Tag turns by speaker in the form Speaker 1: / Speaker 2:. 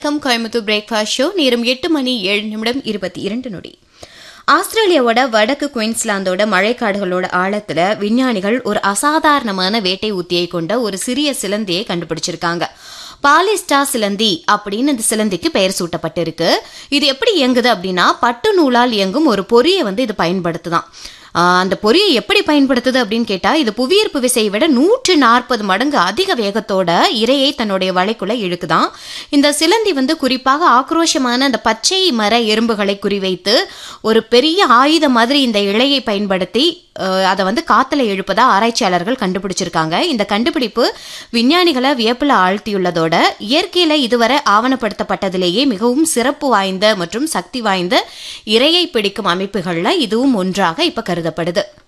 Speaker 1: come Coimbatore breakfast show நேரம் எட்டு மணி ஏழு நிமிடம் இருபத்தி இரண்டு நொடி ஆஸ்திரேலியாவோட வடக்கு குயின்ஸ்லாந்தோட மழைக்காடுகளோட ஆழத்துல விஞ்ஞானிகள் ஒரு அசாதாரணமான வேட்டை உத்தியை கொண்ட ஒரு சிறிய சிலந்தியை கண்டுபிடிச்சிருக்காங்க பாலிஸ்டா சிலந்தி அப்படின்னு இந்த சிலந்திக்கு பெயர் சூட்டப்பட்டிருக்கு இது எப்படி இயங்குது அப்படின்னா பட்டு நூலால் இயங்கும் ஒரு பொறியை வந்து இது பயன்படுத்துதான் ஆஹ் அந்த பொறியை எப்படி பயன்படுத்துது அப்படின்னு கேட்டா இது புவியீர்ப்பு விசையை விட நூற்று நாற்பது மடங்கு அதிக வேகத்தோட இரையை தன்னுடைய வலைக்குள்ள இழுக்குதான் இந்த சிலந்தி வந்து குறிப்பாக ஆக்ரோஷமான அந்த பச்சை மர எறும்புகளை குறிவைத்து ஒரு பெரிய ஆயுதம் மாதிரி இந்த இழையை பயன்படுத்தி ஆஹ் அதை வந்து காத்துல இழுப்பதா ஆராய்ச்சியாளர்கள் கண்டுபிடிச்சிருக்காங்க இந்த கண்டுபிடிப்பு விஞ்ஞானிகளை வியப்புல ஆழ்த்தியுள்ளதோட இயற்கையில இதுவரை ஆவணப்படுத்தப்பட்டதிலேயே மிகவும் சிறப்பு வாய்ந்த மற்றும் சக்தி வாய்ந்த இரையை பிடிக்கும் அமைப்புகள்ல இதுவும் ஒன்றாக இப்ப கருதப்படுது